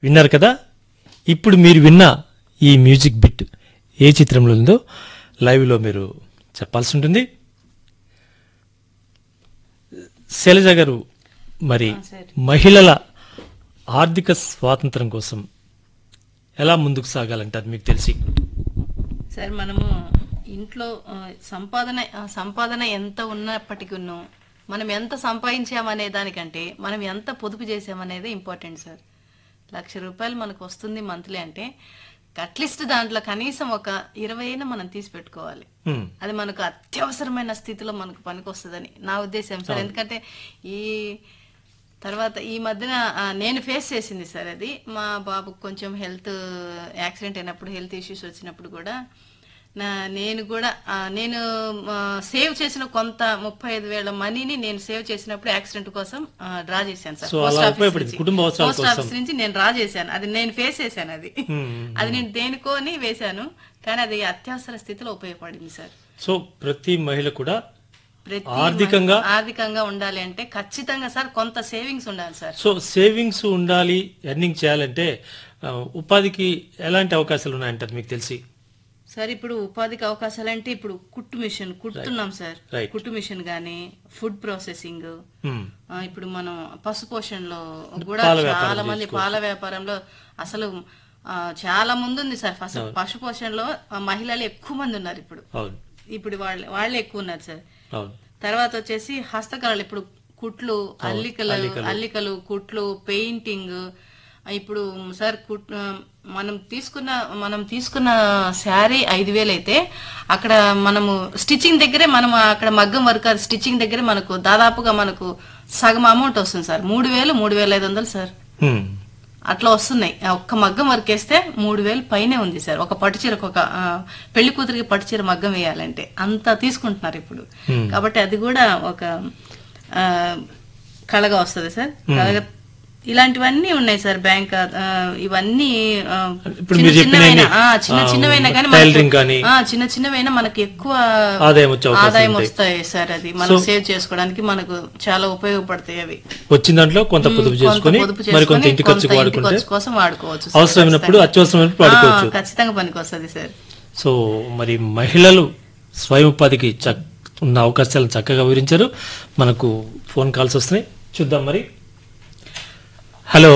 విన్నారు కదా ఇప్పుడు మీరు విన్న ఈ మ్యూజిక్ బిట్ ఏ చిత్రంలో ఉందో లైవ్లో మీరు చెప్పాల్సి ఉంటుంది శైలజ గారు మరి సార్. మహిళల ఆర్థిక స్వాతంత్రం కోసం ఎలా ముందుకు సాగాలంటారు మీకు తెలిసి సార్ మనము ఇంట్లో ఆ, సంపాదన ఆ, సంపాదన ఎంత ఉన్నప్పటికీ మనం ఎంత సంపాదించామనే దానికంటే మనం ఎంత పొదుపు చేసామనేది ఇంపార్టెంట్ సార్ లక్ష రూపాయలు మనకు వస్తుంది మంత్లీ అంటే అట్లీస్ట్ దాంట్లో కనీసం ఒక ఇరవై అయినా మనం తీసి పెట్టుకోవాలి హ్మ్. అది మనకు అత్యవసరమైన స్థితిలో మనకు పనికొస్తుందని నా ఉద్దేశం సార్ ఎందుకంటే ఈ తర్వాత ఈ మధ్యన ఆ, నేను ఫేస్ చేసింది సార్ అది మా బాబుకు కొంచెం హెల్త్ యాక్సిడెంట్ అయినప్పుడు హెల్త్ ఇష్యూస్ వచ్చినప్పుడు కూడా నా నేను కూడా ఆ, నేను సేవ్ చేసిన కొంత ముప్పై ఐదు వేల మనీని నేను సేవ్ చేసినప్పుడు యాక్సిడెంట్ కోసం డ్రా చేశాను సార్ సో పోస్ట్ అలా ఆఫీస్ ఉపయోగపడింది. నుంచి. కుటుంబ అవసరాల పోస్ట్ కోసం. ఆఫీస్ నుంచి నేను డ్రా చేశాను అది నేను ఫేస్ చేశాను అది హ్మ్. అది నేను దేనికో అని వేశాను కానీ అది అత్యవసర స్థితిలో ఉపయోగపడింది సార్ సో ప్రతి మహిళ కూడా ప్రతి ఆర్థికంగా మనిషి ఆర్థికంగా ఉండాలి అంటే ఖచ్చితంగా సార్ కొంత సేవింగ్స్ ఉండాలి సార్ సో సేవింగ్స్ ఉండాలి ఎర్నింగ్ చేయాలంటే ఆ, ఉపాధికి ఎలాంటి అవకాశాలు ఉన్నాయంటారు మీకు తెలిసి సార్ ఇప్పుడు ఉపాధికి అవకాశాలు అంటే ఇప్పుడు కుట్టు మిషన్ కుట్టున్నాం సార్ Right. కుట్టు మిషన్ గానీ ఫుడ్ ప్రాసెసింగ్ హ్మ్. ఆ, ఇప్పుడు మనం పశు పోషణలో కూడా పాల వ్యాపారం చాలా మంది పాల వ్యాపారంలో అసలు ఆ, చాలా ముందు ఉంది సార్ ఫస్ట్ పశు పోషణలో ఆ, మహిళలు ఎక్కువ మంది ఉన్నారు ఇప్పుడు అవును ఇప్పుడు వాళ్ళే వాళ్ళే ఎక్కువ ఉన్నారు సార్ అవును తర్వాత వచ్చేసి హస్తకళలు ఇప్పుడు కుట్లు అల్లికలు అల్లికలు కుట్లు పెయింటింగ్ ఇప్పుడు సార్ కుట్ మనం తీసుకున్న మనం తీసుకున్న శారీ ఐదు వేలు అయితే అక్కడ మనము స్టిచ్చింగ్ దగ్గరే మనం అక్కడ మగ్గం వర్క్ అది స్టిచ్చింగ్ దగ్గరే మనకు దాదాపుగా మనకు సగం అమౌంట్ వస్తుంది సార్ మూడు వేలు మూడు వేల ఐదు వందలు సార్ హ్మ్. అట్లా వస్తున్నాయి ఆ ఒక్క మగ్గం వర్క్ వేస్తే మూడు వేలు పైనే ఉంది సార్ ఒక పట్టుచీరకు ఒక ఆ, పెళ్లి కూతురికి పట్టుచీర మగ్గం వేయాలంటే అంత తీసుకుంటున్నారు ఇప్పుడు కాబట్టి అది కూడా ఒక ఆ, కళగా వస్తుంది సార్ కళగా ఇలాంటివన్నీ ఉన్నాయి సార్ బ్యాంక్ ఆ, ఇవన్నీ ఆ, ఇప్పుడు చిన్న మీరు చెప్పిన చిన్నవైనా అన్ని, ఆ, చిన్న ఆ, చిన్నవైనా కానీ టైలరింగ్ కానీ, ఆ, చిన్న చిన్నవైనా మనకి ఎక్కువ ఆదాయం వచ్చే అవకాశాలు ఆదాయం ఉంటాయి. వస్తాయి సార్ అది మనం సేవ్ చేసుకోవడానికి మనకు చాలా ఉపయోగపడతాయి అవి వచ్చిన దాంట్లో కొంత పొదుపు కొంత చేసుకుని పొదుపు మరి కొంత చేసుకొని ఇంటి కొంత ఖర్చుకు ఇంటి వాడుకుంటే ఖర్చు కోసం వాడుకోవచ్చు సార్. అవసరమైనప్పుడు ఖచ్చితంగా. అత్యవసరమైనప్పుడు వాడుకోవచ్చు ఆ, ఖచ్చితంగా పనికి వస్తుంది సార్ సో మరి మహిళలు స్వయం ఉపాధికి చక్- ఉన్న అవకాశాలను చక్కగా వివరించారు మనకు ఫోన్ కాల్స్ వస్తున్నాయి చూద్దాం మరి హలో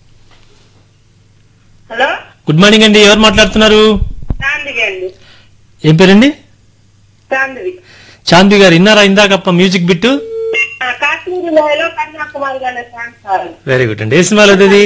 హలో గుడ్ మార్నింగ్ అండి ఎవరు మాట్లాడుతున్నారు చాందివి అండి ఏం పేరండి చాందివి చాంది గారు ఇన్నారా ఇందాక మ్యూజిక్ బిట్టు ఆ, కాశ్మీర్ లోయలో కన్యాకుమారిలోనే సాంగ్ సార్ వెరీ గుడ్ అండి ఏ సినిమాలో అది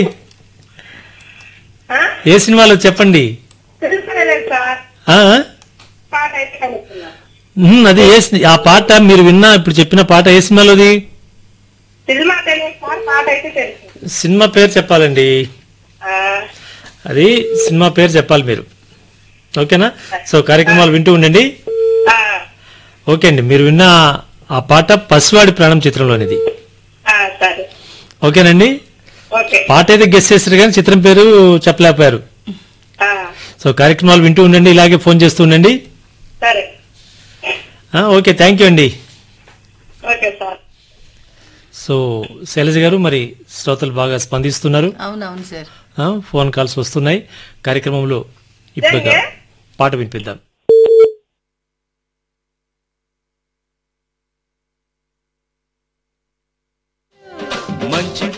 ఆ? ఏ సినిమాలో చెప్పండి తెలుసులేదు సార్ ఆ? పాట అయితే కనుక్కున్నా ఉహుం, అది ఏ సి- ఆ పాట మీరు విన్నా ఇప్పుడు చెప్పిన పాట ఏ సినిమాలోది సినిమా తెలియదు సార్ పాట అయితే తెలుసు సినిమా పేరు చెప్పాలండి ఆ, అది సినిమా పేరు చెప్పాలి మీరు ఓకేనా సో కార్యక్రమాలు వింటూ ఉండండి ఆ, ఓకే అండి మీరు విన్న ఆ పాట పసివాడి ప్రాణం చిత్రంలోనిది ఆ, సరే ఓకేనండి ఓకే పాట అయితే గెస్ట్ చేస్తారు కానీ చిత్రం పేరు చెప్పలేకపోయారు ఆ, సో కార్యక్రమాలు వింటూ ఉండండి ఇలాగే ఫోన్ చేస్తూ ఉండండి సరే ఆ, ఓకే థ్యాంక్ యూ అండి okay sir so Shailaja garu మరి శ్రోతలు బాగా స్పందిస్తున్నారు అవునవును సార్ ఆ, ఫోన్ కాల్స్ వస్తున్నాయి కార్యక్రమంలో ఇప్పుడు ఒక పాట వినిపిద్దాం